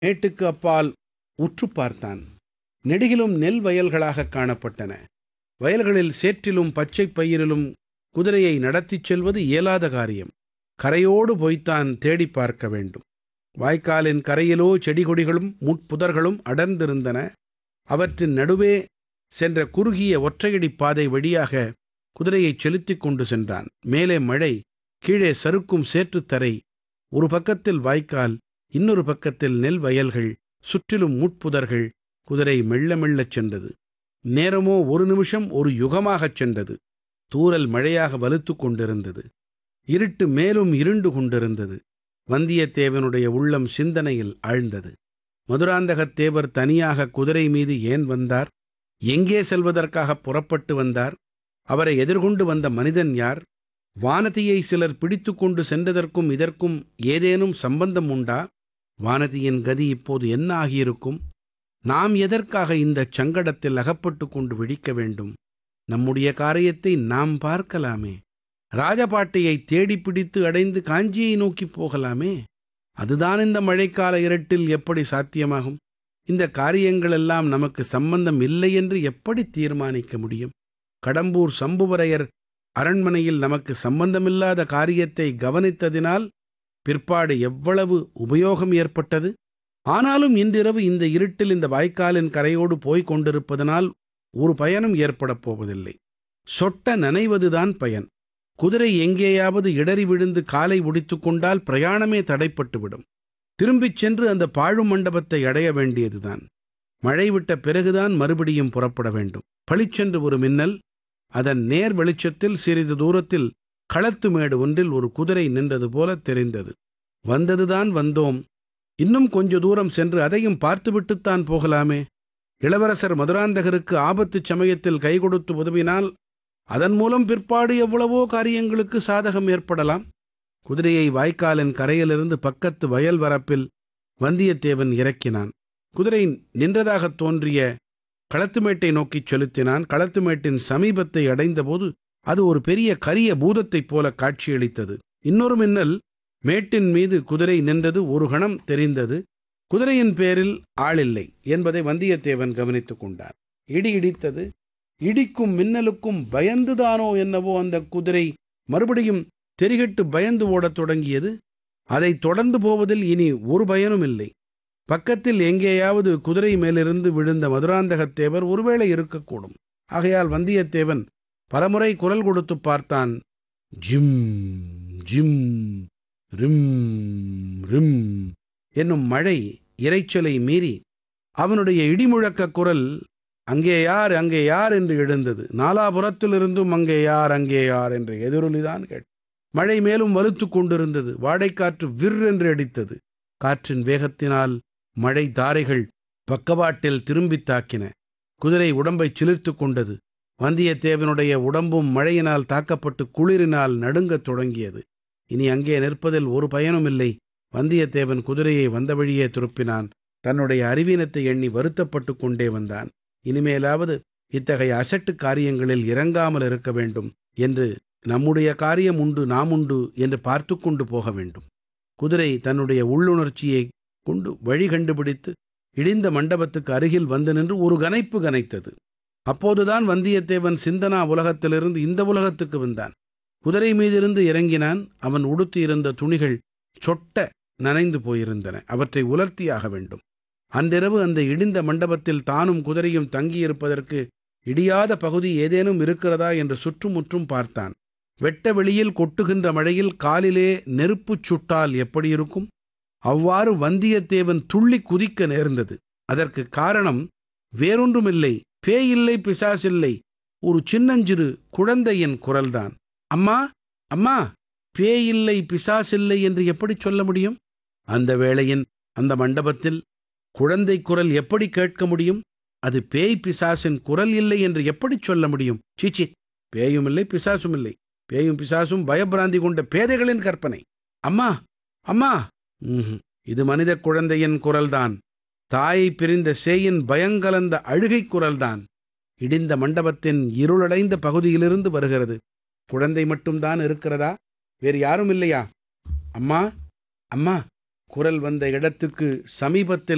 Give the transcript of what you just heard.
மேட்டுக்கு அப்பால் உற்றுப் பார்த்தான் நெடுகிலும் நெல் வயல்களாகக் காணப்பட்டன வயல்களில் சேற்றிலும் பச்சைப் பயிரிலும் குதிரையை நடத்திச் செல்வது இயலாத காரியம் கரையோடு போய்த்தான் தேடிப் பார்க்க வேண்டும் வாய்க்காலின் கரையிலோ செடிகொடிகளும் முட்புதர்களும் அடர்ந்திருந்தன அவற்றின் நடுவே சென்ற குறுகிய ஒற்றையடிப் பாதை வழியாக குதிரையைச் செலுத்திக் கொண்டு சென்றான் மேலே மழை கீழே சறுக்கும் சேற்றுத்தரை ஒரு பக்கத்தில் வாய்க்கால் இன்னொரு பக்கத்தில் நெல் வயல்கள் சுற்றிலும் முட்புதர்கள் குதிரை மெல்ல மெல்லச் சென்றது நேரமோ ஒரு நிமிஷம் ஒரு யுகமாகச் சென்றது தூறல் மழையாக வலுத்துக் கொண்டிருந்தது இருட்டு மேலும் இருண்டு கொண்டிருந்தது வந்தியத்தேவனுடைய உள்ளம் சிந்தனையில் ஆழ்ந்தது மதுராந்தகத் தேவர் தனியாக குதிரை மீது ஏன் வந்தார் எங்கே செல்வதற்காக புறப்பட்டு வந்தார் அவரை எதிர்கொண்டு வந்த மனிதன் யார் வானதியை சிலர் பிடித்து கொண்டு சென்றதற்கும் இதற்கும் ஏதேனும் சம்பந்தம் உண்டா வானதியின் கதி இப்போது என்ன ஆகியிருக்கும் நாம் எதற்காக இந்தச் சங்கடத்தில் அகப்பட்டு கொண்டு விழிக்க வேண்டும் நம்முடைய காரியத்தை நாம் பார்க்கலாமே ராஜபாட்டையை தேடி பிடித்து அடைந்து காஞ்சியை நோக்கி போகலாமே அதுதான் இந்த மழைக்கால இருட்டில் எப்படி சாத்தியமாகும் இந்த காரியங்களெல்லாம் நமக்கு சம்பந்தம் இல்லை என்று எப்படி தீர்மானிக்க முடியும் கடம்பூர் சம்புவரையர் அரண்மனையில் நமக்கு சம்பந்தமில்லாத காரியத்தை கவனித்ததினால் பிற்பாடு எவ்வளவு உபயோகம் ஏற்பட்டது ஆனாலும் இன்றிரவு இந்த இருட்டில் இந்த வாய்க்காலின் கரையோடு போய்க் கொண்டிருப்பதனால் ஒரு பயனும் ஏற்படப் போவதில்லை சொட்ட நனைவதுதான் பயன் குதிரை எங்கேயாவது இடறி விழுந்து காலை உடித்துக் கொண்டால் பிரயாணமே தடைப்பட்டுவிடும் திரும்பிச் சென்று அந்த பாழு மண்டபத்தை அடைய வேண்டியதுதான் மழை விட்ட பிறகுதான் மறுபடியும் புறப்பட வேண்டும் பளிச்சென்று ஒரு மின்னல் அதன் நேர் வெளிச்சத்தில் சிறிது தூரத்தில் களத்து மேடு ஒன்றில் ஒரு குதிரை நின்றது போல தெரிந்தது வந்ததுதான் வந்தோம் இன்னும் கொஞ்ச தூரம் சென்று அதையும் பார்த்துவிட்டுத்தான் போகலாமே இளவரசர் மதுராந்தகருக்கு ஆபத்துச் சமயத்தில் கை கொடுத்து உதவினால் அதன் மூலம் பிற்பாடு எவ்வளவோ காரியங்களுக்கு சாதகம் ஏற்படலாம் குதிரையை வாய்க்காலின் கரையிலிருந்து பக்கத்து வயல் வரப்பில் வந்தியத்தேவன் இறக்கினான் குதிரை நின்றதாகத் தோன்றிய களத்துமேட்டை நோக்கிச் செலுத்தினான் களத்துமேட்டின் சமீபத்தை அடைந்தபோது அது ஒரு பெரிய கரிய பூதத்தைப் போல காட்சியளித்தது இன்னொரு மின்னல் மேட்டின் மீது குதிரை நின்றது ஒரு கணம் தெரிந்தது குதிரையின் பேரில் ஆளில்லை என்பதை வந்தியத்தேவன் கவனித்துக் கொண்டான் இடி இடித்தது இடிக்கும் மின்னலுக்கும் பயந்துதானோ என்னவோ அந்த குதிரை மறுபடியும் தெரிகட்டு பயந்து ஓடத் தொடங்கியது அதைத் தொடர்ந்து போவதில் இனி ஒரு பயனும் இல்லை பக்கத்தில் எங்கேயாவது குதிரை மேலிருந்து விழுந்த மதுராந்தகத்தேவர் ஒருவேளை இருக்கக்கூடும் ஆகையால் வந்தியத்தேவன் பலமுறை குரல் கொடுத்து பார்த்தான் ஜிம் ஜிம் ரிம் ரிம் என்னும் மழை இரைச்சலை மீறி அவனுடைய இடிமுழக்க குரல் அங்கே யார் அங்கே யார் என்று எழுந்தது நாலாபுரத்திலிருந்தும் அங்கே யார் அங்கே யார் என்ற எதிரொலிதான் கேட்டு மழை மேலும் வலுத்து கொண்டிருந்தது வாடைக்காற்று விர் என்று அடித்தது காற்றின் வேகத்தினால் மழை தாரைகள் பக்கவாட்டில் திரும்பித் தாக்கின குதிரை உடம்பை சிலிர்த்து கொண்டது வந்தியத்தேவனுடைய உடம்பும் மழையினால் தாக்கப்பட்டு குளிரினால் நடுங்கத் தொடங்கியது இனி அங்கே நிற்பதில் ஒரு பயனும் இல்லை வந்தியத்தேவன் குதிரையை வந்த வழியே திருப்பினான் தன்னுடைய அறிவீனத்தை எண்ணி வருத்தப்பட்டு கொண்டே வந்தான் இனிமேலாவது இத்தகைய அசட்டு காரியங்களில் இறங்காமல் இருக்க வேண்டும் என்று நம்முடைய காரியம் உண்டு நாம் உண்டு என்று பார்த்து கொண்டு போக வேண்டும் குதிரை தன்னுடைய உள்ளுணர்ச்சியை கொண்டு வழி கண்டுபிடித்து இடிந்த மண்டபத்துக்கு அருகில் வந்து நின்று ஒரு கனைப்பு கனைத்தது அப்போதுதான் வந்தியத்தேவன் சிந்தனா உலகத்திலிருந்து இந்த உலகத்துக்கு வந்தான் குதிரை மீதிருந்து இறங்கினான் அவன் உடுத்தியிருந்த துணிகள் சொட்ட நனைந்து போயிருந்தன அவற்றை உலர்த்தியாக வேண்டும் அன்றிரவு அந்த இடிந்த மண்டபத்தில் தானும் குதிரையும் தங்கியிருப்பதற்கு இடியாத பகுதி ஏதேனும் இருக்கிறதா என்று சுற்றுமுற்றும் பார்த்தான் வெட்ட வெளியில் கொட்டுகின்ற மழையில் காலிலே நெருப்புச் சுட்டால் எப்படி இருக்கும் அவ்வாறு வந்தியத்தேவன் துள்ளி குதிக்க நேர்ந்தது அதற்கு காரணம் வேறொன்றுமில்லை பேயில்லை பிசாசில்லை ஒரு சின்னஞ்சிறு குழந்தையின் குரல்தான் அம்மா அம்மா பேயில்லை பிசாசில்லை என்று எப்படி சொல்ல முடியும் அந்த வேளையின் அந்த மண்டபத்தில் குழந்தை குரல் எப்படி கேட்க முடியும் அது பேய் பிசாசின் குரல் இல்லை என்று எப்படி சொல்ல முடியும் சீச்சி பேயும் இல்லை பிசாசும் இல்லை பேயும் பிசாசும் பயபிராந்தி கொண்ட பேதைகளின் கற்பனை அம்மா அம்மா இது மனித குழந்தையின் குரல்தான் தாயை பிரிந்த சேயின் பயங்கலந்த அழுகை குரல்தான் இடிந்த மண்டபத்தின் இருளடைந்த பகுதியிலிருந்து வருகிறது குழந்தை மட்டும்தான் இருக்கிறதா வேறு யாரும் இல்லையா அம்மா அம்மா குரல் வந்த இடத்துக்கு சமீபத்தில்